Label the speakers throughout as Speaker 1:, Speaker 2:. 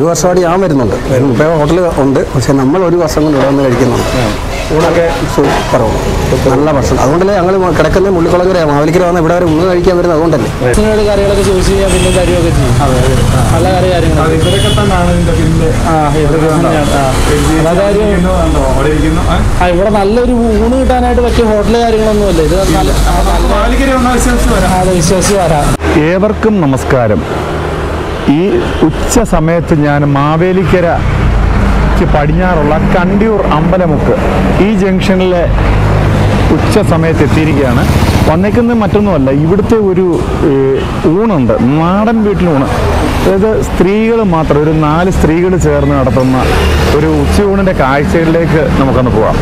Speaker 1: ഒരു വർഷമായിട്ട് ഞാൻ വരുന്നുണ്ട് ഇപ്പോൾ ഹോട്ടൽ ഉണ്ട് പക്ഷെ നമ്മൾ ഒരു വർഷം കൊണ്ട് ഇവിടെ വന്ന് കഴിക്കുന്നുണ്ട്
Speaker 2: ഊണൊക്കെ
Speaker 1: സൂപ്പറാണ് നല്ല ഭക്ഷണം അതുകൊണ്ടല്ലേ ഞങ്ങൾ കിടക്കുന്ന മുള്ളിക്കുളങ്ങര മാവലിക്കര വന്ന് ഇവിടെ വരെ ഊണ് കഴിക്കാൻ വരുന്നത് അതുകൊണ്ടല്ലേ
Speaker 3: ഇതിനോട് കറികളൊക്കെ ചോദിച്ചു കഴിഞ്ഞാൽ പിന്നെ തരുമൊക്കെ ചെയ്യും നല്ല കറി കാര്യങ്ങൾ
Speaker 2: അത് ഇവരൊക്കെ തന്നെയാണ് ഇതിന്റെ പിന്നില്
Speaker 3: ആ ഇതൊക്കെ തന്നെയാണ് ആ അതാ കാര്യം
Speaker 2: ഇരിക്കുന്നുണ്ടോ? അവിടെ ഇരിക്കുന്നു ആ?
Speaker 3: ആ ഇവിടെ നല്ലൊരു ഊണ് കിട്ടാനായിട്ട് പറ്റിയ ഹോട്ടൽ കാര്യങ്ങളൊന്നുമല്ല ഇത് നല്ല ആ, നല്ല
Speaker 2: മാലിക്കര വന്നാൽ വിശ്വസിച്ച് വരാം
Speaker 3: അത് വിശ്വസിച്ച് വരാം
Speaker 4: ഏവർക്കും നമസ്കാരം ഈ ഉച്ച സമയത്ത് ഞാൻ മാവേലിക്കരയ്ക്ക് പടിഞ്ഞാറുള്ള കണ്ടിയൂർ അമ്പലമുക്ക് ഈ ജംഗ്ഷനിലെ ഉച്ച സമയത്ത് എത്തിയിരിക്കുകയാണ് വന്നേക്കുന്നത് മറ്റൊന്നുമല്ല ഇവിടുത്തെ ഒരു ഏഹ്, ഊണുണ്ട് നാടൻ വീട്ടിലൂണ് അതായത് സ്ത്രീകൾ മാത്രം ഒരു നാല് സ്ത്രീകൾ ചേർന്ന് നടത്തുന്ന ഒരു ഉച്ചയൂണിൻ്റെ കാഴ്ചകളിലേക്ക് നമുക്കൊന്ന് പോവാം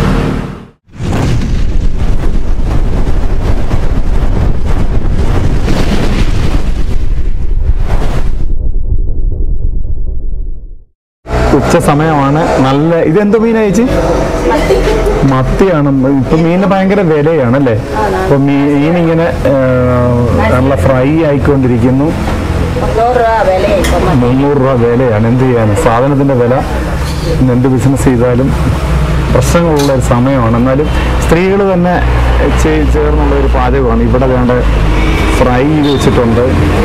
Speaker 4: ഉച്ച സമയമാണ് നല്ല ഇതെന്ത് മീനാ ചേച്ചി മത്തിയാണ് ഇപ്പൊ മീനിന് ഭയങ്കര വിലയാണ് അല്ലേ അപ്പൊ മീൻ ഇങ്ങനെ നല്ല ഫ്രൈ ആയിക്കൊണ്ടിരിക്കുന്നു
Speaker 5: നൂറ് രൂപ വില ഇപ്പം
Speaker 4: മുന്നൂറ് രൂപ വിലയാണ് എന്ത് ചെയ്യാൻ സാധനത്തിന്റെ വില ഇന്ന് എന്ത് ബിസിനസ് ചെയ്താലും പ്രശ്നങ്ങളുള്ള ഒരു സമയമാണ് എന്നാലും സ്ത്രീകൾ തന്നെ ചേ- ചേർന്നുള്ള ഒരു പാചകമാണ് ഇവിടെ വേണ്ട ഫ്രൈ ചെയ്ത് വെച്ചിട്ടുണ്ട്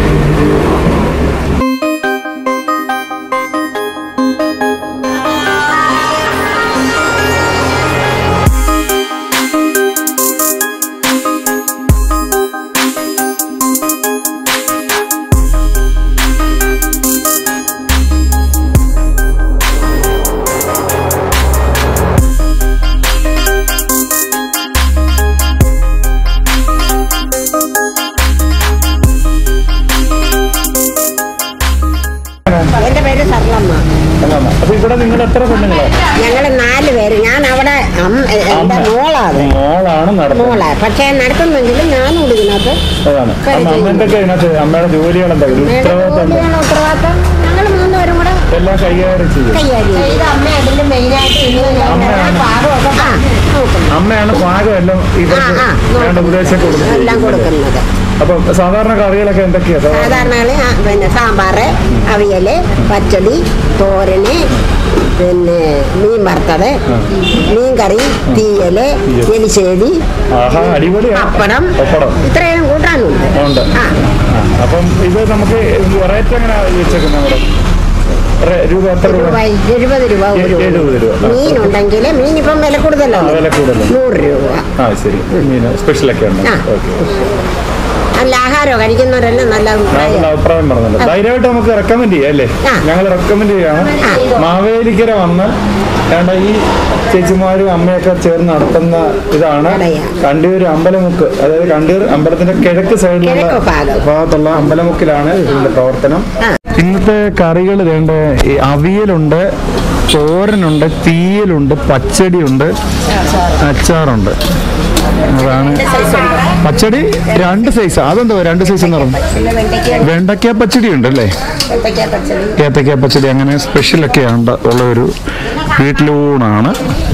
Speaker 5: എന്റെ പേര് സർലമ്മ
Speaker 4: അപ്പൊ ഇവിടെ നിങ്ങൾ എത്ര പെണ്ണുങ്ങളോ
Speaker 5: ഞങ്ങള് നാല് പേര് ഞാൻ അവിടെ അമ്മ- എന്റെ മോളാണ്
Speaker 4: മോളാണ് നടത്തുന്നത്
Speaker 5: മോളാ പക്ഷെ നടത്തുന്നെങ്കിലും ഞാനും ഇതിനകത്ത്
Speaker 4: അതാണ് അമ്മ അമ്മേന്റെ ഒക്കെ ഇതിനകത്ത് അമ്മയുടെ ജോലികൾ എന്താ ഒരു ഉത്തരവാദിത്തം എന്താ?
Speaker 5: ജോലിയാണ് ഉത്തരവാദിത്തം ഞങ്ങൾ മൂന്നുപേരും കൂടെ
Speaker 4: എല്ലാം കൈകാര്യം ചെയ്യും
Speaker 5: കൈകാര്യം ചെയ്ത് അമ്മ അതിന്റെ മെയിനായിട്ട്
Speaker 4: അമ്മയാണ്.
Speaker 5: പാകമൊക്കെ നോക്കുന്നത്
Speaker 4: അമ്മയാണ് പാകം എല്ലാം ഇവർക്ക്
Speaker 5: ആ, ആ,
Speaker 4: വേണ്ട ഉപദേശം
Speaker 5: എല്ലാം
Speaker 4: കൊടുക്കുന്നത്
Speaker 5: കൊടുക്കുന്നത്
Speaker 4: അപ്പൊ സാധാരണ കറികളൊക്കെ എന്തൊക്കെയാ സാധാരണ
Speaker 5: സാധാരണ ആ, പിന്നെ സാമ്പാറ് അവിയല് പച്ചടി തോരന് പിന്നെ മീൻ വറുത്തത് മീൻ കറി തീയല് എലിശ്ശേരി
Speaker 4: ആഹാ അടിപൊളിയാണ്
Speaker 5: പപ്പടം
Speaker 4: പപ്പടം
Speaker 5: ഇത്രയും കൂട്ടാനുണ്ട്
Speaker 4: ഉണ്ട്
Speaker 5: ആ
Speaker 4: ആ, അപ്പം ഇത് നമുക്ക് റേറ്റ് എങ്ങനെ വെച്ചേക്കുന്നത് നമ്മുടെ റേ- രൂപ എത്ര രൂപ
Speaker 5: രൂപ എഴുപത് രൂപ ഒരു
Speaker 4: എ- എഴുപത് രൂപ. ആ.
Speaker 5: മീൻ ഉണ്ടെങ്കിൽ മീൻ ഇപ്പം വില കൂടുതലല്ലോ
Speaker 4: ആ, വില കൂടുതലാണ്.
Speaker 5: നൂറ് രൂപ
Speaker 4: ആ ശരി മീൻ സ്പെഷ്യലൊക്കെ ഉണ്ട്
Speaker 5: ആ.
Speaker 4: ഓക്കെ
Speaker 5: നല്ല ആഹാരം കഴിക്കുന്നവരെല്ലാം നല്ല അഭിപ്രായം
Speaker 4: നല്ല അഭിപ്രായം പറഞ്ഞല്ലോ ധൈര്യമായിട്ട് നമുക്ക് റെക്കമെൻഡ് ചെയ്യാം അല്ലേ
Speaker 5: ആ.
Speaker 4: ഞങ്ങൾ റെക്കമെൻഡ് ചെയ്യാണ്
Speaker 5: ആ.
Speaker 4: മാവേലിക്കര വന്ന് വേണ്ട ഈ ചേച്ചിമാരും അമ്മയൊക്കെ ചേർന്ന് നടത്തുന്ന ഇതാണ്
Speaker 5: കടയാ.
Speaker 4: കണ്ടിയൂർ അമ്പലമുക്ക് അതായത് കണ്ടിയൂർ അമ്പലത്തിന്റെ കിഴക്ക് സൈഡിലുള്ള
Speaker 5: കിഴക്ക് ഭാഗം.
Speaker 4: ഭാഗത്തുള്ള അമ്പലമുക്കിലാണ് ഇതിന്റെ പ്രവർത്തനം
Speaker 5: ആ.
Speaker 4: ഇന്നത്തെ കറികൾ വേണ്ട ഈ അവിയലുണ്ട് തോരനുണ്ട് തീയലുണ്ട് പച്ചടിയുണ്ട് അച്ചാറുണ്ട് അതാണ് പച്ചടി രണ്ട് സൈസ് അതെന്തോ രണ്ട് സൈസ് എന്ന് പറഞ്ഞു
Speaker 5: പിന്നെ വെണ്ടയ്ക്ക
Speaker 4: വെണ്ടയ്ക്ക പച്ചടി ഉണ്ട് അല്ലേ
Speaker 5: വെണ്ടയ്ക്ക പച്ചടി
Speaker 4: ഏത്തക്ക പച്ചടി അങ്ങനെ സ്പെഷ്യലൊക്കെ ഉണ്ട് ഉള്ള ഒരു വീട്ടിലൂണാണ്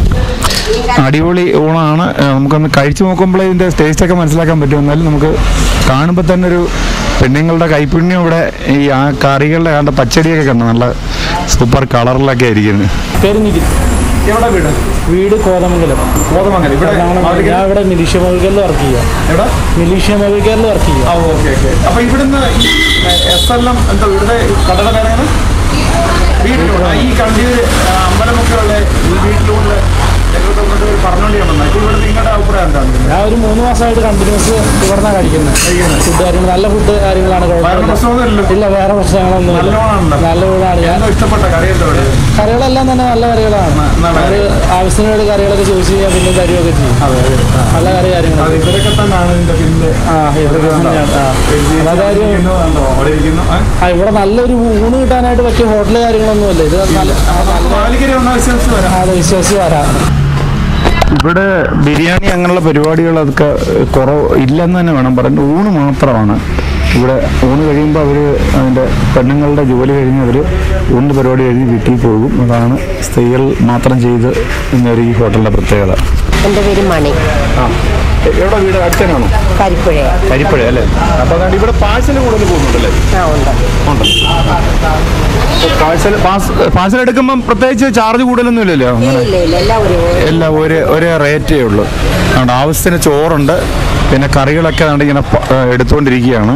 Speaker 4: അടിപൊളി ഊണാണ് ഏ, നമുക്കൊന്ന് കഴിച്ചു നോക്കുമ്പോൾ ഇതിൻ്റെ ടേസ്റ്റൊക്കെ മനസ്സിലാക്കാൻ പറ്റും എന്നാലും നമുക്ക് കാണുമ്പോൾ തന്നെ ഒരു പെണ്ണുങ്ങളുടെ കൈപ്പുണ്യം ഇവിടെ ഈ ആ കറികളുടെ കണ്ട പച്ചടിയൊക്കെ കണ്ടു നല്ല സൂപ്പർ കളറിലൊക്കെ ആയിരിക്കുന്നത്
Speaker 3: പേര് നിഖിൽ
Speaker 2: എവിടെ വീട്
Speaker 3: വീട് കോതമംഗലം
Speaker 2: കോതമംഗലം ഇവിടെ
Speaker 3: എറണാകുളം.
Speaker 2: മാലിക്കര?
Speaker 3: ഞാൻ ഇവിടെ മിലീഷ്യ മൊബൈൽ വർക്ക് ചെയ്യാം
Speaker 2: എവിടെ
Speaker 3: മിലീഷ്യ മൊബൈൽ വർക്ക് ചെയ്യാം
Speaker 2: ആ ഓക്കെ ഓക്കെ അപ്പൊ ഇവിടുന്ന് എസ് എൽ എം എന്താ ഇവിടുത്തെ കടയുടെ പേരാണ് വീട്ടിലൂടെ ഈ കണ്ടിയൂര് അമ്പലമൊക്കെയുള്ള ഈ വീട്ടിലൂടെ പറഞ്ഞോണ്ടിയാണ് ഇപ്പൊ ഇവിടെ നിങ്ങളുടെ അഭിപ്രായം എന്താണ്
Speaker 3: ഞാൻ ഒരു മൂന്ന് മാസമായിട്ട് കണ്ടിന്യൂസ് ഇവിടുന്നാണ് കഴിക്കുന്നത് ഫുഡ് കാര്യങ്ങൾ നല്ല ഫുഡ് കാര്യങ്ങളാണ്
Speaker 2: വേറെ
Speaker 3: കുഴപ്പമില്ല
Speaker 2: പ്രശ്നമൊന്നുമില്ലല്ലോ
Speaker 3: ഇല്ല വേറെ പ്രശ്നങ്ങളൊന്നും ഇല്ല
Speaker 2: നല്ലോണാണല്ലോ
Speaker 3: നല്ല വീടാണ് ഞാൻ
Speaker 2: എന്തോ ഇഷ്ടപ്പെട്ട കറി എന്താ ഇവിടെ
Speaker 3: കറികളെല്ലാം തന്നെ നല്ല കറികളാണ്
Speaker 2: നല്ല
Speaker 3: അത് ആവശ്യത്തിനോട് കറികളൊക്കെ ചോദിച്ചു കഴിഞ്ഞാൽ പിന്നെ തരുമൊക്കെ ചെയ്യും
Speaker 2: അതെ അതെ ആ.
Speaker 3: നല്ല കറി
Speaker 2: അത്
Speaker 3: കാര്യങ്ങൾ
Speaker 2: ഇവരൊക്കെ തന്നെയാണ് ഇതിന്റെ പിന്നില്
Speaker 3: ആ ഇതൊക്കെ തന്നെയാണ് ആ അതാ കാര്യം
Speaker 2: ഇരിക്കുന്നു, കണ്ടോ? അവിടെ ഇരിക്കുന്നു ആ?
Speaker 3: ആ ഇവിടെ നല്ലൊരു ഊണ് കിട്ടാനായിട്ട് പറ്റിയ ഹോട്ടൽ കാര്യങ്ങളൊന്നുമല്ല ഇത് നല്ല ആ, നല്ല
Speaker 2: മാലിക്കര വന്നാൽ വിശ്വസിച്ച് വരാം
Speaker 3: അത് വിശ്വസിച്ച് വരാം
Speaker 4: ഇവിടെ ബിരിയാണി അങ്ങനെയുള്ള പരിപാടികളൊക്കെ കുറവ് ഇല്ലെന്ന് തന്നെ വേണം പറയാൻ ഊണ് മാത്രമാണ് ഇവിടെ ഊണ് കഴിയുമ്പോൾ അവർ അതിൻ്റെ പെണ്ണുങ്ങളുടെ ജോലി കഴിഞ്ഞ് അവർ ഊണ് പരിപാടി കഴിഞ്ഞ് വീട്ടിൽ പോകും അതാണ് സ്ത്രീകൾ മാത്രം ചെയ്ത് എന്നൊരു ഈ ഹോട്ടലിൻ്റെ പ്രത്യേകത
Speaker 5: എൻ്റെ പേര് മണി
Speaker 4: ആ എവിടെ വീട് അടുത്തനാണോ
Speaker 5: കരിപ്പുഴ
Speaker 4: കരിപ്പുഴ അല്ലേ അപ്പോൾ അതുകൊണ്ട് ഇവിടെ പാഴ്സൽ കൂടുതൽ പോകുന്നുണ്ടല്ലേ
Speaker 5: ആ ഉണ്ട്
Speaker 4: ഉണ്ട് പാഴ്സൽ പാഴ്സൽ എടുക്കുമ്പം പ്രത്യേകിച്ച് ചാർജ് കൂടുതലൊന്നും ഇല്ലല്ലോ അങ്ങനെ
Speaker 5: ഇല്ല ഇല്ല എല്ലാം ഒരു
Speaker 4: എല്ലാം ഒരേ ഒരേ റേറ്റേ ഉള്ളൂ അതുകൊണ്ട് ആവശ്യത്തിന് ചോറുണ്ട് പിന്നെ കറികളൊക്കെ അതുകൊണ്ട് ഇങ്ങനെ പ- ഏ, എടുത്തുകൊണ്ടിരിക്കുകയാണ്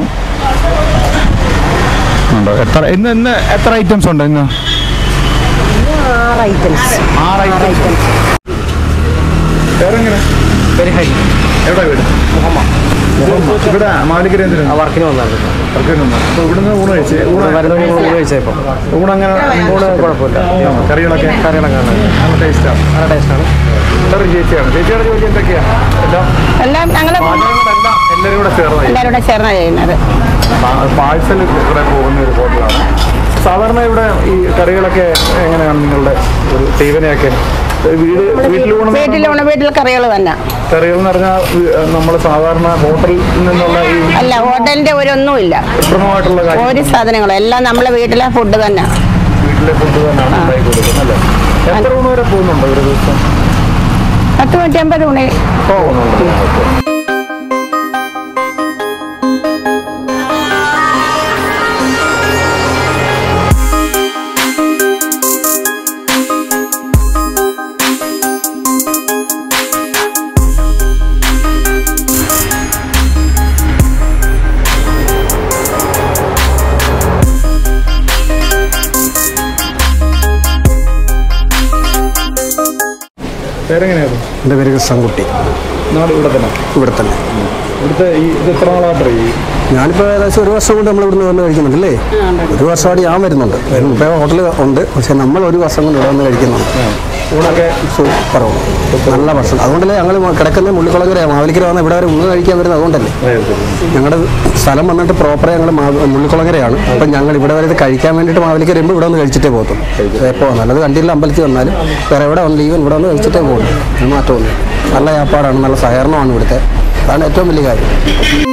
Speaker 4: ഉണ്ടോ എത്ര ഇന്ന് ഇന്ന് എത്ര ഐറ്റംസ് ഉണ്ട് ഇന്ന്
Speaker 5: ആറ് ഐറ്റംസ്
Speaker 4: ആറ്
Speaker 5: ആറ് ഐറ്റംസ്
Speaker 4: വേറെങ്ങനെ എവിടെ വീട് ഇവിടെ മാലിക്കര എന്തിനാ
Speaker 1: വർക്കിന് വന്നായിരുന്നു
Speaker 4: അപ്പോൾ ഇവിടുന്ന് ഊണ് കഴിച്ചേ ഊണ്
Speaker 1: വരുന്ന ഊണ് കഴിച്ചപ്പോൾ
Speaker 4: ഊണ് അങ്ങനെ
Speaker 1: ഊണ് കുഴപ്പമില്ല
Speaker 4: കറികളൊക്കെ
Speaker 1: കറികളൊക്കെ ആണ്
Speaker 4: നല്ല ടേസ്റ്റാണ്
Speaker 1: നല്ല ടേസ്റ്റാണ്
Speaker 4: എത്ര ചേച്ചിയാണ് ചേച്ചിയുടെ ജോലി എന്തൊക്കെയാണ് എല്ലാം
Speaker 6: എല്ലാം ഞങ്ങൾ
Speaker 4: പാചകങ്ങളെല്ലാം എല്ലാവരും കൂടെ ചേർന്ന്
Speaker 6: എല്ലാവരും കൂടെ ചേർന്നാണ് ചെയ്യുന്നത്
Speaker 4: പാഴ്സൽ ഇവിടെ പോകുന്ന ഒരു ഹോട്ടലാണ് സാധാരണ ഇവിടെ ഈ കറികളൊക്കെ എങ്ങനെയാണ് നിങ്ങളുടെ ഒരു സേവനയൊക്കെ വീട് വീട്ടിലൂടെ
Speaker 6: വീട്ടിലൂണ് വീട്ടിൽ കറികൾ തന്നെ
Speaker 4: കറികൾ എന്ന് പറഞ്ഞാൽ നമ്മൾ സാധാരണ ഹോട്ടലിൽ നിന്നുള്ള ഈ
Speaker 6: അല്ല ഹോട്ടലിന്റെ ഒരു ഒന്നുമില്ല
Speaker 4: കൃത്രിമമായിട്ടുള്ള കാര്യം
Speaker 6: ഒരു സാധനങ്ങളും എല്ലാം നമ്മളെ വീട്ടിലെ ഫുഡ് തന്നെ
Speaker 4: വീട്ടിലെ ഫുഡ് തന്നെയാണ് ഉണ്ടാക്കി കൊടുക്കുന്നത് അല്ലേ എത്ര ഊണ് വരെ പോകുന്നുണ്ട് ഒരു ദിവസം
Speaker 6: പത്ത് നൂറ്റമ്പത് ഉണി
Speaker 4: പോകുന്നുണ്ട് പേരെങ്ങനെയായിരുന്നു
Speaker 1: എൻ്റെ പേര് കൃഷ്ണൻകുട്ടി
Speaker 4: നാട് ഇവിടെ തന്നെ
Speaker 1: ഇവിടെ തന്നെ
Speaker 4: ഇവിടുത്തെ ഈ ഇത് എത്ര നാളായിട്ട് ഈ
Speaker 1: ഞാനിപ്പോൾ ഏകദേശം ഒരു വർഷം കൊണ്ട് നമ്മൾ ഇവിടുന്ന് വന്ന് കഴിക്കുന്നുണ്ടല്ലേ ഒരു വർഷമായിട്ട് ഞാൻ വരുന്നുണ്ട് ഇപ്പോൾ ഹോട്ടൽ ഉണ്ട് പക്ഷെ നമ്മൾ ഒരു വർഷം കൊണ്ട് ഇവിടെ വന്ന് കഴിക്കുന്നുണ്ട്
Speaker 4: ഊണൊക്കെ
Speaker 1: സൂപ്പറാണ് നല്ല ഭക്ഷണം അതുകൊണ്ടല്ലേ ഞങ്ങൾ കിടക്കുന്ന മുള്ളിക്കുളങ്ങര മാവലിക്കര വന്ന് ഇവിടെ വരെ ഊണ് കഴിക്കാൻ വരുന്നത് അതുകൊണ്ടല്ലേ ഞങ്ങളുടെ സ്ഥലം വന്നിട്ട് പ്രോപ്പർ ഞങ്ങൾ മുള്ളിക്കുളങ്ങരയാണ് അപ്പം ഞങ്ങൾ ഇവിടെ വരെ ഇത് കഴിക്കാൻ വേണ്ടിയിട്ട് മാവലിക്കര വരുമ്പോൾ ഇവിടെ വന്ന് കഴിച്ചിട്ടേ പോകത്തുള്ളൂ എപ്പോൾ നല്ലത് കണ്ടില്ല അമ്പലത്തിൽ വന്നാലും വേറെ എവിടെ വന്ന് ലീവൻ ഇവിടെ വന്ന് കഴിച്ചിട്ടേ പോകുള്ളൂ അത് മാറ്റമൊന്നും നല്ല ഏർപ്പാടാണ് നല്ല സഹകരണമാണ് ഇവിടുത്തെ അതാണ് ഏറ്റവും വലിയ കാര്യം